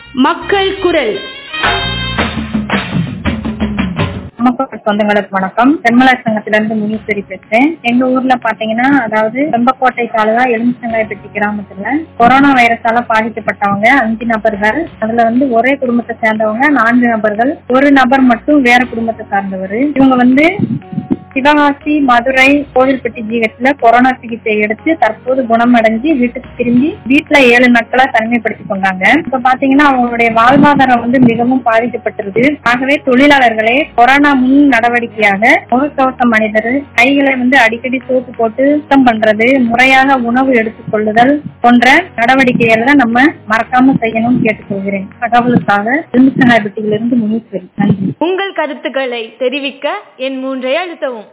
மக்கள் குரல் நமக்கு சொந்தங்களுக்கு வணக்கம் தென்மலா சங்கத்துல இருந்து முனீஸ்வரி பேசுறேன் எங்க ஊர்ல பாத்தீங்கன்னா அதாவது வெம்பக்கோட்டை தாலுகா எலுமிச்சங்காயப்பட்டி கிராமத்துல கொரோனா வைரஸால பாதிக்கப்பட்டவங்க அஞ்சு நபர்கள் அதுல வந்து ஒரே குடும்பத்தை சேர்ந்தவங்க நான்கு நபர்கள் ஒரு நபர் மட்டும் வேற குடும்பத்தை சார்ந்தவர் இவங்க வந்து சிவகாசி மதுரை கோவில்பட்டி ஜிஹெச்ல கொரோனா சிகிச்சை எடுத்து தற்போது குணமடைஞ்சு வீட்டுக்கு திரும்பி வீட்டுல ஏழு நாட்களா தனிமைப்படுத்தி கொண்டாங்க இப்ப பாத்தீங்கன்னா அவங்களுடைய வாழ்வாதாரம் வந்து மிகவும் பாதிக்கப்பட்டிருக்கு ஆகவே தொழிலாளர்களே கொரோனா முன் நடவடிக்கையாக முகக்கவசம் மனிதர் கைகளை வந்து அடிக்கடி சோப்பு போட்டு சுத்தம் பண்றது முறையாக உணவு எடுத்துக்கொள்ளுதல் போன்ற நடவடிக்கைகளை நம்ம மறக்காம செய்யணும்னு கேட்டுக்கொள்கிறேன் தகவலுக்காக எலுமிச்சங்காய்பட்டியிலிருந்து முனீஸ்வரி நன்றி உங்கள் கருத்துக்களை தெரிவிக்க என் மூன்றை அழுத்தவும்